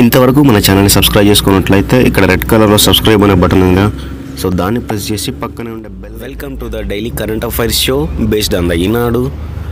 ఇంతవరకు మన ఛానల్ని సబ్స్క్రైబ్ చేసుకున్నట్లయితే ఇక్కడ రెడ్ కలర్లో సబ్స్క్రైబ్ అనే బటన్ ఉందా సో దాన్ని ప్రెస్ చేసి పక్కనే ఉండే bell welcome to the daily current affairs show based on the Eenadu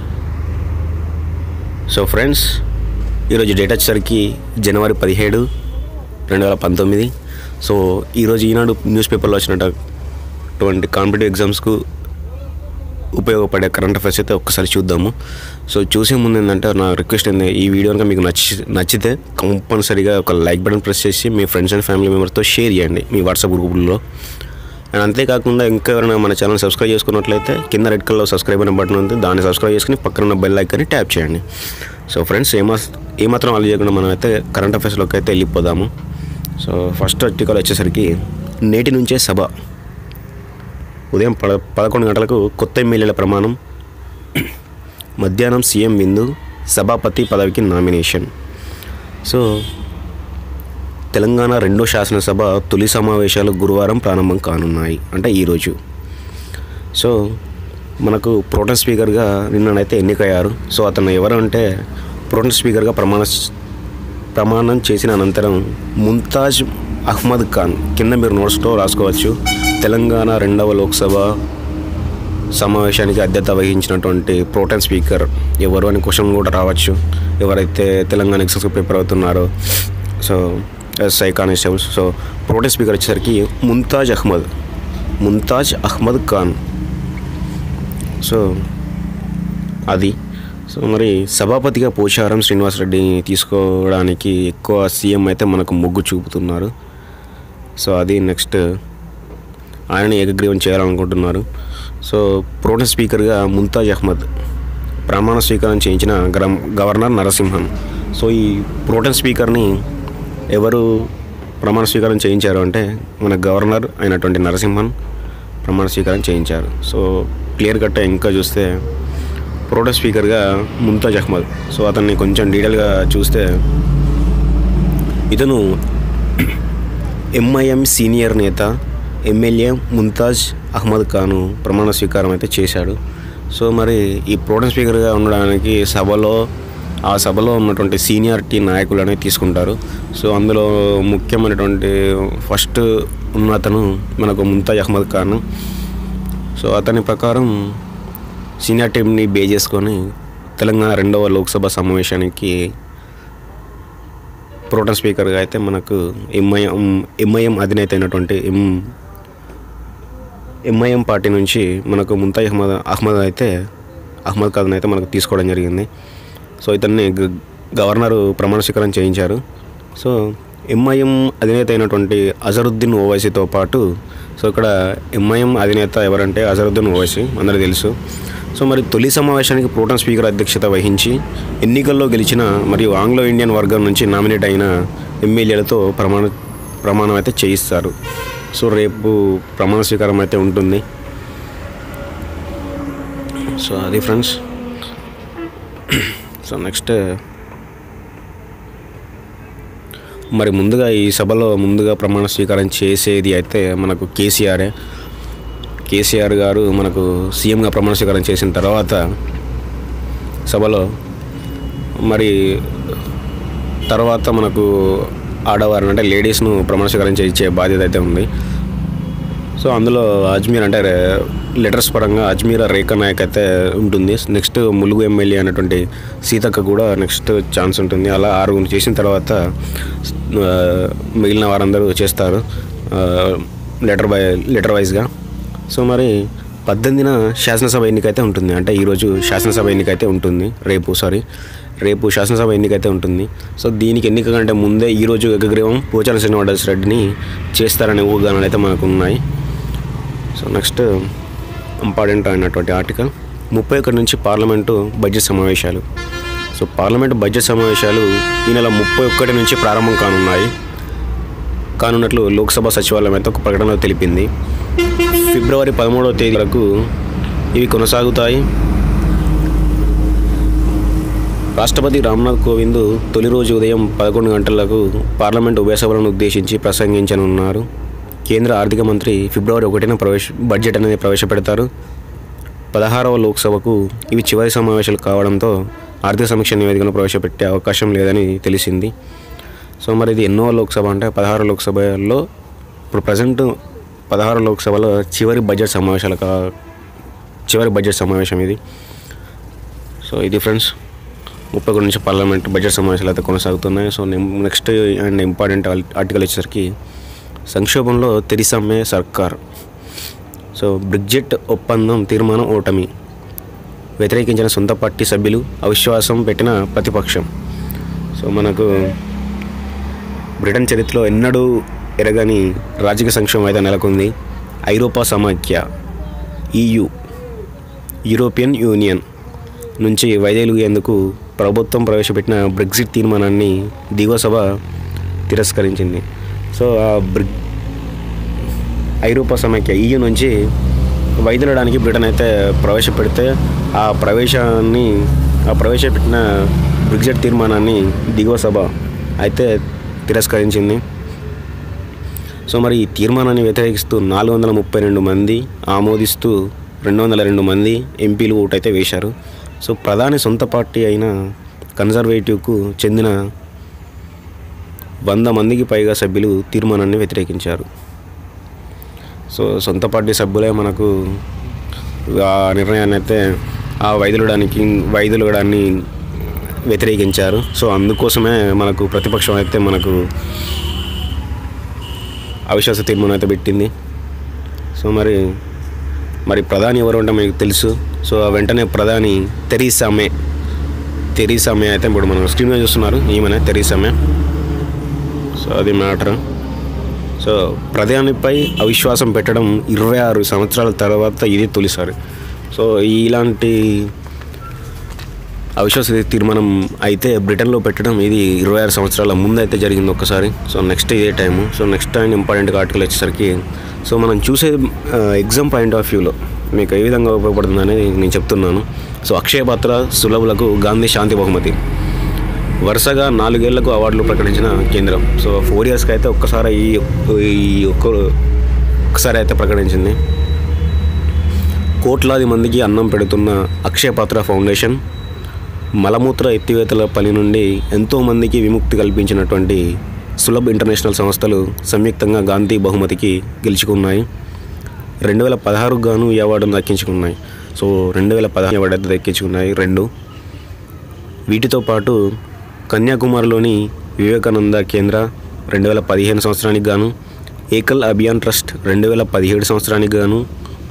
so friends ఈరోజు డేట్ వచ్చేసరికి జనవరి పదిహేడు రెండు వేల పంతొమ్మిది సో ఈరోజు ఈనాడు న్యూస్ పేపర్లో వచ్చినటువంటి కాంపిటేటివ్ ఎగ్జామ్స్కు ఉపయోగపడే కరెంట్ అఫైర్స్ అయితే ఒక్కసారి చూద్దాము సో చూసే ముందు ఏంటంటే నా రిక్వెస్ట్ ఏంది ఈ వీడియో కనుక మీకు నచ్చి నచ్చితే కంపల్సరీగా ఒక లైక్ బటన్ ప్రెస్ చేసి మీ ఫ్రెండ్స్ అండ్ ఫ్యామిలీ మెంబర్స్తో షేర్ చేయండి మీ వాట్సాప్ గ్రూపుల్లో అండ్ అంతేకాకుండా ఇంకా ఎవరైనా మన ఛానల్ సబ్స్క్రైబ్ చేసుకున్నట్లయితే కింద రెడ్ కలర్లో సబ్స్క్రైబ్ అనే బటన్ ఉంది దాన్ని సబ్స్క్రైబ్ చేసుకుని పక్కన ఉన్న బెల్ ఐకాన్ని ట్యాప్ చేయండి సో ఫ్రెండ్స్ ఏమా ఏమాత్రం వాళ్ళు చేయకుండా మనం అయితే కరెంట్ అఫైర్స్లోకి అయితే వెళ్ళిపోదాము సో ఫస్ట్ ఆర్టికల్ వచ్చేసరికి నేటి నుంచే సభ ఉదయం పద పదకొండు గంటలకు కొత్త ఎమ్మెల్యేల ప్రమాణం మధ్యాహ్నం సీఎం విందు సభాపతి పదవికి నామినేషన్ సో తెలంగాణ రెండో శాసనసభ తొలి సమావేశాలు గురువారం ప్రారంభం కానున్నాయి అంటే ఈరోజు సో మనకు ప్రోటెన్ స్పీకర్గా నిన్ననైతే ఎన్నికయ్యారు సో అతను ఎవరు అంటే ప్రోటెన్ స్పీకర్గా ప్రమాణ ప్రమాణం చేసిన అనంతరం ముంతాజ్ అహ్మద్ ఖాన్ కింద మీరు నోట్స్లో రాసుకోవచ్చు తెలంగాణ రెండవ లోక్సభ సమావేశానికి అధ్యత వహించినటువంటి ప్రోటెన్ స్పీకర్ ఎవరు అని క్వశ్చన్ కూడా రావచ్చు ఎవరైతే తెలంగాణ ఎగ్జామ్స్ ప్రిపేర్ అవుతున్నారో so SI constables so protem speaker వచ్చేసరికి ముంతాజ్ అహ్మద్ ముంతాజ్ అహ్మద్ ఖాన్ సో అది సో మరి సభాపతిగా పోచారం శ్రీనివాసరెడ్డిని తీసుకోవడానికి ఎక్కువ సీఎం అయితే మనకు మొగ్గు చూపుతున్నారు సో అది నెక్స్ట్ ఆయనని ఏకగ్రీవం చేయాలనుకుంటున్నారు సో ప్రోటెన్ స్పీకర్గా ముంతాజ్ అహ్మద్ ప్రమాణ స్వీకారం చేయించిన గ్రమ్ గవర్నర్ నరసింహన్ సో ఈ ప్రోటెన్ స్పీకర్ని ఎవరు ప్రమాణ స్వీకారం చేయించారు అంటే మన గవర్నర్ అయినటువంటి నరసింహన్ ప్రమాణ స్వీకారం చేయించారు సో క్లియర్ కట్ ఇంకా చూస్తే ప్రోటెన్ స్పీకర్గా ముంతాజ్ అహ్మద్ సో అతన్ని కొంచెం డీటెయిల్గా చూస్తే ఇతను ఎంఐఎం సీనియర్ నేత ఎమ్మెల్యే ముంతాజ్ అహ్మద్ ఖాను ప్రమాణ స్వీకారం అయితే చేశాడు సో మరి ఈ ప్రోటెన్ స్పీకర్గా ఉండడానికి సభలో ఆ సభలో ఉన్నటువంటి సీనియారిటీ నాయకులు అనేది తీసుకుంటారు సో అందులో ముఖ్యమైనటువంటి ఫస్ట్ ఉన్న అతను మనకు ముంతాజ్ అహ్మద్ ఖాన్ సో అతని ప్రకారం సీనియర్ టీంని బే చేసుకొని తెలంగాణ రెండవ లోక్సభ సమావేశానికి ప్రోటన్ స్పీకర్గా అయితే మనకు ఎంఐఎం ఎంఐఎం అధినేత అయినటువంటి ఎం ఎంఐఎం పార్టీ నుంచి మనకు ముంతాజ్ అహ్మద్ అహ్మద్ అయితే అహ్మద్ ఖాన్ అయితే మనకు తీసుకోవడం జరిగింది సో ఇతన్ని గ- గవర్నరు ప్రమాణ స్వీకారం చేయించారు సో ఎంఐఎం అధినేత అయినటువంటి అజరుద్దీన్ ఓవైసీతో పాటు సో ఇక్కడ ఎంఐఎం అధినేత ఎవరంటే అజరుద్దీన్ ఓవైసీ అందరికీ తెలుసు సో మరి తొలి సమావేశానికి ప్రోటన్ స్పీకర్ అధ్యక్షత వహించి ఎన్నికల్లో గెలిచిన మరియు ఆంగ్లో ఇండియన్ వర్గం నుంచి నామినేట్ అయిన ఎమ్మెల్యేలతో ప్రమాణ ప్రమాణం అయితే చేయిస్తారు సో రేపు ప్రమాణ స్వీకారం అయితే ఉంటుంది సో అది ఫ్రెండ్స్ సో నెక్స్ట్ మరి ముందుగా ఈ సభలో ముందుగా ప్రమాణ స్వీకారం చేసేది అయితే మనకు కేసీఆరే కేసీఆర్ గారు మనకు సీఎంగా ప్రమాణ స్వీకారం చేసిన తర్వాత సభలో మరి తర్వాత మనకు ఆడవారిని అంటే లేడీస్ను ప్రమాణ స్వీకారం చేయించే బాధ్యత అయితే ఉంది సో అందులో అజ్మీర్ అంటే రే- లెటర్స్ పరంగా అజ్మీర్ రేఖా నాయక్ అయితే ఉంటుంది నెక్స్ట్ ములుగు ఎమ్మెల్యే అనేటువంటి సీతక్క కూడా నెక్స్ట్ ఛాన్స్ ఉంటుంది అలా ఆరుగురు చేసిన తర్వాత ఆ, మిగిలిన వారందరూ చేస్తారు లెటర్ బై లెటర్ వైజ్గా సో మరి పద్దెనిమిదిన శాసనసభ ఎన్నిక అయితే ఉంటుంది అంటే ఈరోజు శాసనసభ ఎన్నిక అయితే ఉంటుంది రేపు సారీ రేపు శాసనసభ ఎన్నిక అయితే ఉంటుంది సో దీనికి ఎన్నిక కంటే ముందే ఈరోజు ఏకగ్రీవం పోచారం శ్రీనివాస్ రెడ్డిని చేస్తారనే ఊహాగానాలు అయితే మనకు ఉన్నాయి సో నెక్స్ట్ ఇంపార్టెంట్ అయినటువంటి ఆర్టికల్ ముప్పై ఒకటి నుంచి పార్లమెంటు బడ్జెట్ సమావేశాలు సో పార్లమెంటు బడ్జెట్ సమావేశాలు ఈ నెల ముప్పై ఒకటి నుంచి ప్రారంభం కానున్నాయి కానున్నట్లు లోక్సభ సచివాలయం అయితే ఒక ప్రకటనలో తెలిపింది ఫిబ్రవరి పదమూడవ తేదీ వరకు ఇవి కొనసాగుతాయి రాష్ట్రపతి రామ్నాథ్ కోవింద్ తొలి రోజు ఉదయం పదకొండు గంటలకు పార్లమెంట్ ఉభయ సభలను ఉద్దేశించి ప్రసంగించనున్నారు కేంద్ర ఆర్థిక మంత్రి ఫిబ్రవరి ఒకటిన ప్రవేశ బడ్జెట్ అనేది ప్రవేశపెడతారు పదహారవ లోక్సభకు ఇవి చివరి సమావేశాలు కావడంతో ఆర్థిక సమీక్ష నివేదికను ప్రవేశపెట్టే అవకాశం లేదని తెలిసింది సో మరి ఇది ఎన్నో లోక్సభ అంటే పదహారు లోక్సభలో ఇప్పుడు ప్రజెంట్ పదహారు లోక్సభలో చివరి బడ్జెట్ సమావేశాల కా- చివరి బడ్జెట్ సమావేశం ఇది సో ఇది ఫ్రెండ్స్ ముప్పై ఒకటి నుంచి పార్లమెంట్ బడ్జెట్ సమావేశాలు అయితే కొనసాగుతున్నాయి so next and important article వచ్చేసరికి సంక్షోభంలో తెరిసమ్మే సర్కార్ సో బ్రిగ్జెట్ ఒప్పందం తీర్మానం ఓటమి వ్యతిరేకించిన సొంత పార్టీ సభ్యులు అవిశ్వాసం పెట్టిన ప్రతిపక్షం సో మనకు బ్రిటన్ చరిత్రలో ఎన్నడూ ఎరగని రాజకీయ సంక్షోభం అయితే నెలకొంది ఐరోపా సమాఖ్య ఈయు యూరోపియన్ యూనియన్ నుంచి వైదొలిగేందుకు ప్రభుత్వం ప్రవేశపెట్టిన బ్రెగ్జిట్ తీర్మానాన్ని దిగువ సభ తిరస్కరించింది సో ఆ బ్రిగ్ ఐరోపా సమాఖ్య ఈయూ నుంచి వైదొలడానికి బ్రిటన్ అయితే ప్రవేశపెడితే ఆ ప్రవేశాన్ని ఆ ప్రవేశపెట్టిన బ్రిగ్జెట్ తీర్మానాన్ని దిగువ సభ అయితే తిరస్కరించింది సో మరి ఈ తీర్మానాన్ని వ్యతిరేకిస్తూ నాలుగు వందల ముప్పై రెండు మంది ఆమోదిస్తూ రెండు వందల రెండు మంది ఎంపీలు ఓటైతే వేశారు సో ప్రధాని సొంత పార్టీ అయిన కన్జర్వేటివ్కు చెందిన వంద మందికి పైగా సభ్యులు తీర్మానాన్ని వ్యతిరేకించారు సో సొంత పార్టీ సభ్యులే మనకు ఆ నిర్ణయాన్ని అయితే ఆ వైదొలడానికి వైదొలగడాన్ని వ్యతిరేకించారు సో అందుకోసమే మనకు ప్రతిపక్షం అయితే మనకు అవిశ్వాస తీర్మానం అయితే పెట్టింది సో మరి మరి ప్రధాని ఎవరు అంటే మీకు తెలుసు సో వెంటనే ప్రధాని తెరీసా మే తెరీసా మే అయితే ఇప్పుడు మనం స్క్రీన్ మీద చూస్తున్నారు ఈమెనే తెరీసా మే సో అది మ్యాటర్ సో ప్రధానిపై అవిశ్వాసం పెట్టడం ఇరవై ఆరు సంవత్సరాల తర్వాత ఇది తొలిసారి సో ఇలాంటి అవిశ్వాస తీర్మానం అయితే బ్రిటన్లో పెట్టడం ఇది ఇరవై ఆరు సంవత్సరాల ముందు అయితే జరిగింది ఒక్కసారి సో నెక్స్ట్ ఇదే time so next time important article వచ్చేసరికి సో మనం చూసే ఎగ్జామ్ పాయింట్ ఆఫ్ వ్యూలో మీకు ఏ విధంగా ఉపయోగపడుతుంది అనేది నేను చెప్తున్నాను సో అక్షయ పాత్ర సులభులకు గాంధీ శాంతి బహుమతి వరుసగా నాలుగేళ్లకు అవార్డులు ప్రకటించిన కేంద్రం సో ఫోర్ ఇయర్స్కి అయితే ఒక్కసారి ఈ ఈ ఒక్క ఒక్కసారి అయితే ప్రకటించింది కోట్లాది మందికి అన్నం పెడుతున్న అక్షయ పాత్ర ఫౌండేషన్ మలమూత్ర ఎత్తివేతల పని నుండి ఎంతోమందికి విముక్తి కల్పించినటువంటి సులభ్ ఇంటర్నేషనల్ సంస్థలు సంయుక్తంగా గాంధీ బహుమతికి గెలుచుకున్నాయి రెండు వేల పదహారుకు గాను ఈ అవార్డును దక్కించుకున్నాయి సో రెండు వేల పదహారు అవార్డు అయితే దక్కించుకున్నాయి రెండు వీటితో పాటు కన్యాకుమారిలోని వివేకానంద కేంద్ర రెండు వేల పదిహేను సంవత్సరానికి గాను ఏకల్ అభియాన్ ట్రస్ట్ రెండు వేల పదిహేడు సంవత్సరానికి గాను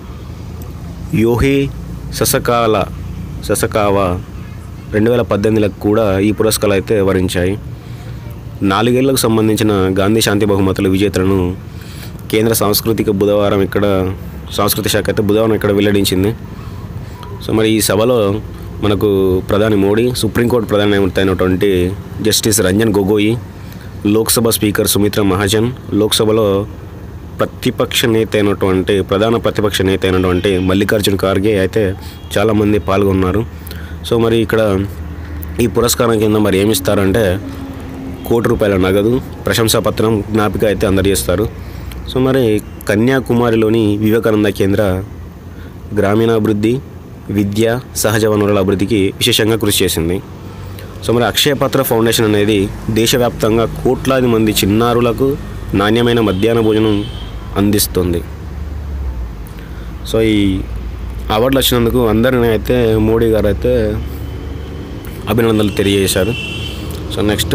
యోహే ససకాల ససకావా రెండు వేల పద్దెనిమిదిలకు కూడా ఈ పురస్కారాలు అయితే వరించాయి నాలుగేళ్లకు సంబంధించిన గాంధీ శాంతి బహుమతుల విజేతలను కేంద్ర సాంస్కృతిక బుధవారం ఇక్కడ సాంస్కృతిక శాఖ అయితే బుధవారం ఇక్కడ వెల్లడించింది సో మరి ఈ సభలో మనకు ప్రధాని మోడీ సుప్రీంకోర్టు ప్రధాన న్యాయమూర్తి అయినటువంటి జస్టిస్ రంజన్ గొగోయి లోక్సభ స్పీకర్ సుమిత్రా మహాజన్ లోక్సభలో ప్రతిపక్ష నేత అయినటువంటి ప్రధాన ప్రతిపక్ష నేత అయినటువంటి మల్లికార్జున ఖార్గే అయితే చాలామంది పాల్గొన్నారు సో మరి ఇక్కడ ఈ పురస్కారం కింద మరి ఏమి ఇస్తారంటే కోటి రూపాయల నగదు ప్రశంసా పత్రం జ్ఞాపిక అయితే అందజేస్తారు సో మరి కన్యాకుమారిలోని వివేకానంద కేంద్ర గ్రామీణాభివృద్ధి విద్య సహజ వనరుల అభివృద్ధికి విశేషంగా కృషి చేసింది సో మరి అక్షయపత్ర ఫౌండేషన్ అనేది దేశవ్యాప్తంగా కోట్లాది మంది చిన్నారులకు నాణ్యమైన మధ్యాహ్న భోజనం అందిస్తుంది సో ఈ అవార్డులు వచ్చినందుకు అందరిని అయితే మోడీ గారు అయితే అభినందనలు తెలియజేశారు సో నెక్స్ట్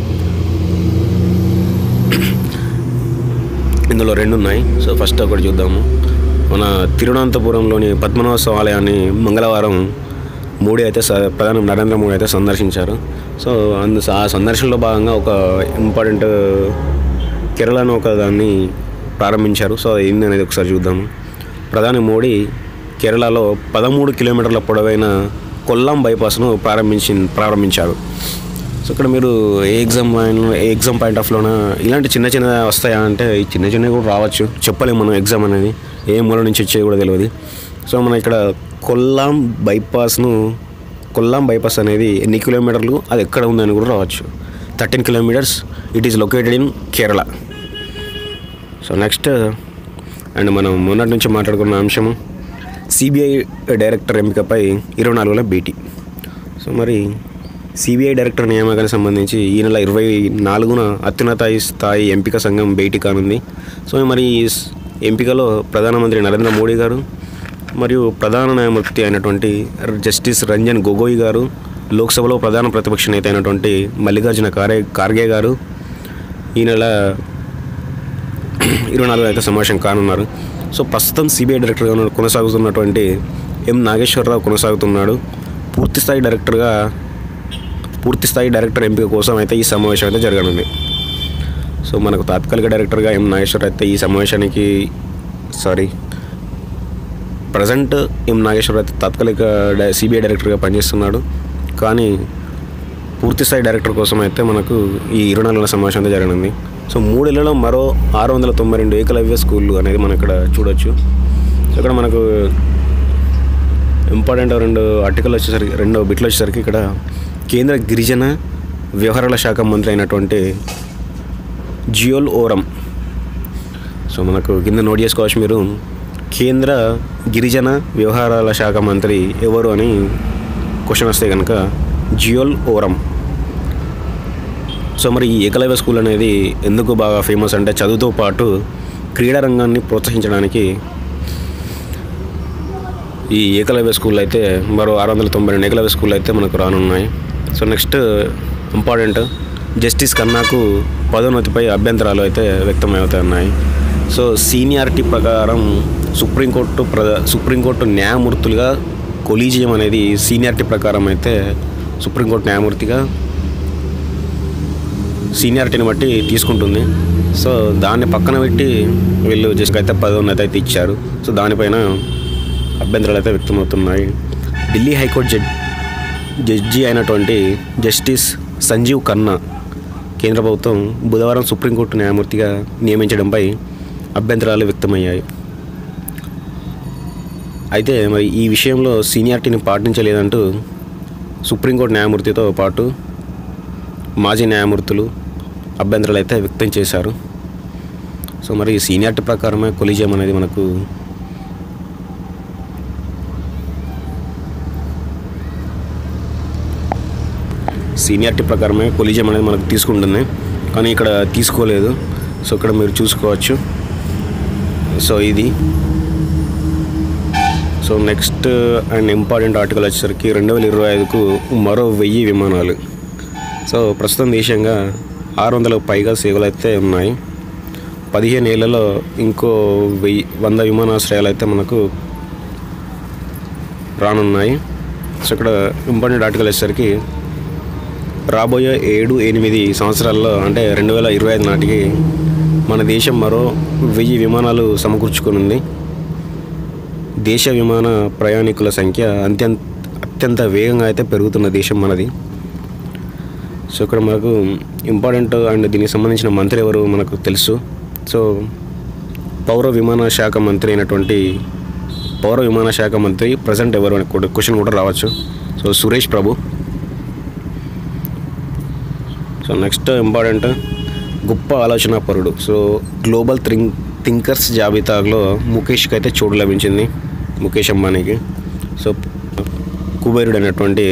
ఇందులో రెండు ఉన్నాయి సో ఫస్ట్ ఒకటి చూద్దాము మన తిరువనంతపురంలోని పద్మనాభ స్వామి ఆలయాన్ని మంగళవారం మోడీ అయితే స- ప్రధాని నరేంద్ర మోడీ అయితే సందర్శించారు సో అందు ఆ సందర్శనలో భాగంగా ఒక ఇంపార్టెంట్ కేరళను ఒక దాన్ని ప్రారంభించారు సో అది ఏంది అనేది ఒకసారి చూద్దాము ప్రధాని మోడీ కేరళలో పదమూడు కిలోమీటర్ల పొడవైన కొల్లాం బైపాస్ను ప్రారంభించి ప్రారంభించారు సో ఇక్కడ మీరు a exam point a exam point of లోన ఇలాంటి చిన్న చిన్న వస్తాయా అంటే ఈ చిన్న చిన్నవి కూడా రావచ్చు చెప్పలేము మనం ఎగ్జామ్ అనేది ఏ మూల నుంచి వచ్చేది కూడా తెలియదు సో మనం ఇక్కడ కొల్లాం బైపాస్ను కొల్లాం బైపాస్ అనేది ఎన్ని కిలోమీటర్లు అది ఎక్కడ ఉందని కూడా రావచ్చు thirteen kilometres it is located in Kerala so next and మనం మొన్నటి నుంచి మాట్లాడుకున్న అంశము సిబిఐ డైరెక్టర్ ఎంపికపై ఇరవై నాలుగులో భేటీ సో మరి సిబిఐ డైరెక్టర్ నియామకానికి సంబంధించి ఈ నెల ఇరవై నాలుగున అత్యున్నత స్థాయి ఎంపిక సంఘం భేటీ కానుంది సో మరి ఈ స్- ఎంపికలో ప్రధానమంత్రి నరేంద్ర మోడీ గారు మరియు ప్రధాన న్యాయమూర్తి అయినటువంటి జస్టిస్ రంజన్ గొగోయ్ గారు లోక్సభలో ప్రధాన ప్రతిపక్ష నేత అయినటువంటి మల్లికార్జున ఖారే ఖార్గే గారు ఈ నెల ఇరవై నాలుగు అయితే సమావేశం కానున్నారు సో ప్రస్తుతం సిబిఐ డైరెక్టర్గా ఉన్న- కొనసాగుతున్నటువంటి ఎం నాగేశ్వరరావు కొనసాగుతున్నాడు పూర్తి స్థాయి డైరెక్టర్గా పూర్తి స్థాయి డైరెక్టర్ ఎంపిక కోసం అయితే ఈ సమావేశం అయితే జరగనుంది సో మనకు తాత్కాలిక డైరెక్టర్గా ఎం నాగేశ్వర్ అయితే ఈ సమావేశానికి సారీ ప్రజెంట్ ఎం నాగేశ్వర్ అయితే తాత్కాలిక డై- సిబిఐ డైరెక్టర్గా పనిచేస్తున్నాడు కానీ పూర్తి స్థాయి డైరెక్టర్ కోసం అయితే మనకు ఈ ఇరవై నాలుగుల సమావేశం అయితే జరగనుంది సో మూడేళ్లలో మరో ఆరు వందల తొంభై రెండు ఏకలవ్య స్కూళ్ళు అనేది మనం ఇక్కడ చూడొచ్చు సో ఇక్కడ మనకు ఇంపార్టెంట్ రెండు ఆర్టికల్ వచ్చేసరికి రెండో బిట్లు వచ్చేసరికి ఇక్కడ కేంద్ర గిరిజన వ్యవహారాల శాఖ మంత్రి అయినటువంటి జియోల్ ఓరం సో మనకు కింద నోట్ చేసుకోవచ్చు మీరు కేంద్ర గిరిజన వ్యవహారాల శాఖ మంత్రి ఎవరు అని క్వశ్చన్ వస్తే కనుక జియోల్ ఓరం సో మరి ఈ ఏకలవ్య స్కూల్ అనేది ఎందుకు బాగా ఫేమస్ అంటే చదువుతో పాటు క్రీడా రంగాన్ని ప్రోత్సహించడానికి ఈ ఏకలవ్య స్కూల్ అయితే మరో ఆరు వందల తొంభై రెండు ఏకలవ్య స్కూల్ అయితే మనకు రానున్నాయి సో నెక్స్ట్ ఇంపార్టెంట్ జస్టిస్ కన్నాకు పదోన్నతిపై అభ్యంతరాలు అయితే వ్యక్తమవుతాయి ఉన్నాయి సో సీనియారిటీ ప్రకారం సుప్రీంకోర్టు ప్ర సుప్రీంకోర్టు న్యాయమూర్తులుగా కొలీజియం అనేది సీనియారిటీ ప్రకారం అయితే సుప్రీంకోర్టు న్యాయమూర్తిగా సీనియారిటీని బట్టి తీసుకుంటుంది సో దాన్ని పక్కన పెట్టి వీళ్ళు జస్ట్ అయితే పదోన్నతి అయితే ఇచ్చారు సో దానిపైన అభ్యంతరాలు అయితే వ్యక్తమవుతున్నాయి ఢిల్లీ హైకోర్టు జడ్ జడ్జి అయినటువంటి జస్టిస్ సంజీవ్ ఖన్నా కేంద్ర ప్రభుత్వం బుధవారం సుప్రీంకోర్టు న్యాయమూర్తిగా నియమించడంపై అభ్యంతరాలు వ్యక్తమయ్యాయి అయితే మరి ఈ విషయంలో సీనియారిటీని పాటించలేదంటూ సుప్రీంకోర్టు న్యాయమూర్తితో పాటు మాజీ న్యాయమూర్తులు అభ్యంతరాలు అయితే వ్యక్తం చేశారు సో మరి సీనియారిటీ ప్రకారమే కొలిజియం అనేది మనకు సీనియారిటీ ప్రకారమే కొలిజియం అనేది మనకు తీసుకుంటుంది కానీ ఇక్కడ తీసుకోలేదు సో ఇక్కడ మీరు చూసుకోవచ్చు సో ఇది so next and important article వచ్చేసరికి రెండు వేల ఇరవై ఐదుకు మరో వెయ్యి విమానాలు సో ప్రస్తుతం దేశంగా ఆరు వందలకు పైగా సేవలు అయితే ఉన్నాయి పదిహేను ఏళ్లలో ఇంకో వెయ్యి వంద విమానాశ్రయాలు అయితే మనకు రానున్నాయి సో ఇక్కడ ఇంపార్టెంట్ ఆర్టికల్ వచ్చేసరికి రాబోయే ఏడు ఎనిమిది సంవత్సరాల్లో అంటే రెండు వేల ఇరవై ఐదు నాటికి మన దేశం మరో వెయ్యి విమానాలు సమకూర్చుకునుంది దేశ విమాన ప్రయాణికుల సంఖ్య అత్యంత అత్యంత వేగంగా అయితే పెరుగుతున్న దేశం మనది సో ఇక్కడ మనకు ఇంపార్టెంట్ అండ్ దీనికి సంబంధించిన మంత్రి ఎవరు మనకు తెలుసు సో పౌర విమాన శాఖ మంత్రి అయినటువంటి పౌర విమాన శాఖ మంత్రి ప్రజెంట్ ఎవరు అని కూడా క్వశ్చన్ కూడా రావచ్చు so Suresh Prabhu so next important గొప్ప ఆలోచన పరుడు సో గ్లోబల్ థింక్ థింకర్స్ జాబితాలో ముఖేష్కి అయితే చోటు లభించింది ముఖేష్ అంబానీకి సో కుబేరుడు అనేటువంటి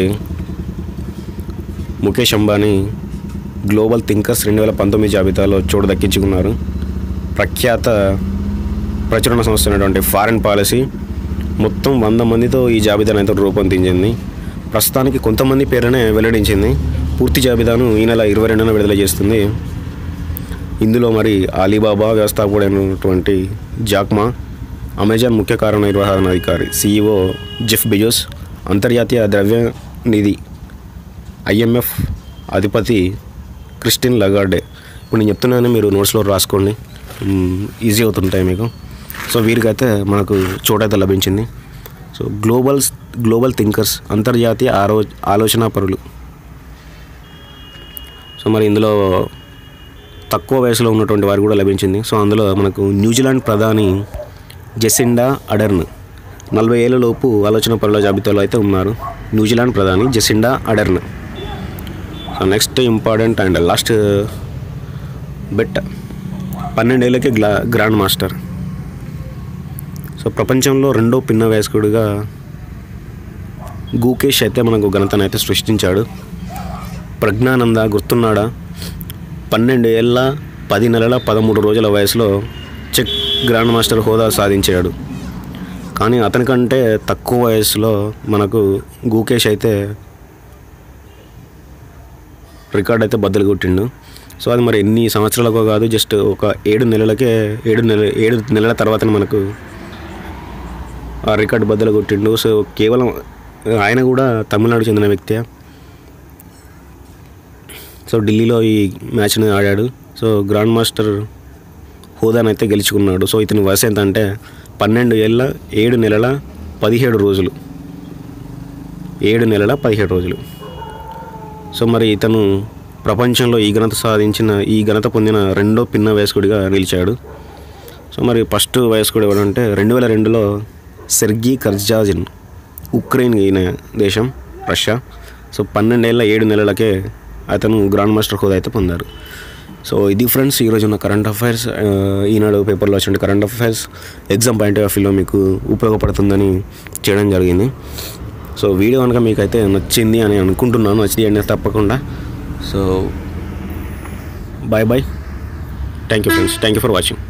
ముఖేష్ అంబానీ గ్లోబల్ థింకర్స్ రెండు వేల పంతొమ్మిది జాబితాలో చోటు దక్కించుకున్నారు ప్రఖ్యాత ప్రచురణ సంస్థ అయినటువంటి ఫారెన్ పాలసీ మొత్తం వంద మందితో ఈ జాబితాను అయితే రూపొందించింది ప్రస్తుతానికి కొంతమంది పేరునే వెల్లడించింది పూర్తి జాబితాను ఈ నెల ఇరవై రెండున విడుదల చేస్తుంది ఇందులో మరి అలీబాబా వ్యవస్థాపకుడైనటువంటి జాక్మా అమెజాన్ ముఖ్య కార్యనిర్వహణాధికారి సీఈఓ జెఫ్ బిజోస్ అంతర్జాతీయ ద్రవ్య నిధి ఐఎంఎఫ్ అధిపతి క్రిస్టిన్ లగార్డే ఇప్పుడు నేను చెప్తున్నాను మీరు నోట్స్లో రాసుకోండి మ్, ఈజీ అవుతుంటాయి మీకు సో వీరికైతే మనకు చోటైతే లభించింది సో గ్లోబల్ గ్లోబల్ థింకర్స్ అంతర్జాతీయ ఆరో ఆలోచనా పరులు సో మరి ఇందులో తక్కువ వయసులో ఉన్నటువంటి వారు కూడా లభించింది సో అందులో మనకు న్యూజిలాండ్ ప్రధాని జెసిండా అడర్న్ నలభై ఏళ్ళ లోపు ఆలోచన పరుల జాబితాలో అయితే ఉన్నారు న్యూజిలాండ్ ప్రధాని Jacinda Ardern so next important and last but పన్నెండేళ్ళకి గ్లా గ్రాండ్ మాస్టర్ సో ప్రపంచంలో రెండో పిన్న వయస్కుడిగా గూకేష్ అయితే మనకు ఘనతను అయితే సృష్టించాడు ప్రజ్ఞానంద గుర్తున్నాడా పన్నెండు ఏళ్ళ పది నెలల పదమూడు రోజుల వయసులో చెక్ గ్రాండ్ మాస్టర్ హోదా సాధించాడు కానీ అతనికంటే తక్కువ వయసులో మనకు గూకేష్ అయితే రికార్డ్ అయితే బద్దలు కొట్టిండు సో అది మరి ఎన్ని సంవత్సరాలకో కాదు జస్ట్ ఒక ఏడు నెలలకే ఏడు నెల ఏడు నెలల తర్వాతనే మనకు ఆ రికార్డ్ బద్దలు కొట్టిండు సో కేవలం ఆయన కూడా తమిళనాడు చెందిన వ్యక్తే సో ఢిల్లీలో ఈ మ్యాచ్ని ఆడాడు సో గ్రాండ్ మాస్టర్ హోదానైతే గెలుచుకున్నాడు సో ఇతని వయసు ఎంత అంటే పన్నెండు ఏళ్ళ ఏడు నెలల పదిహేడు రోజులు ఏడు నెలల పదిహేడు రోజులు సో మరి ఇతను ప్రపంచంలో ఈ ఘనత సాధించిన ఈ ఘనత పొందిన రెండో పిన్న వయస్కుడిగా నిలిచాడు సో మరి ఫస్ట్ వయస్కుడు ఎవరంటే రెండు వేల రెండులో సెర్గీ కర్జాజిన్ ఉక్రెయిన్ అయిన దేశం రష్యా సో పన్నెండేళ్ళ ఏడు నెలలకే అతను గ్రాండ్ మాస్టర్ హోదా అయితే పొందారు సో ఇది ఫ్రెండ్స్ ఈరోజు ఉన్న కరెంట్ అఫైర్స్ ఆ, ఈనాడు పేపర్లో వచ్చిన current affairs exam point of వ్యూలో మీకు ఉపయోగపడుతుందని చేయడం జరిగింది సో వీడియో కనుక మీకైతే నచ్చింది అని అనుకుంటున్నాను నచ్చింది అనేది తప్పకుండా so bye bye thank you friends thank you for watching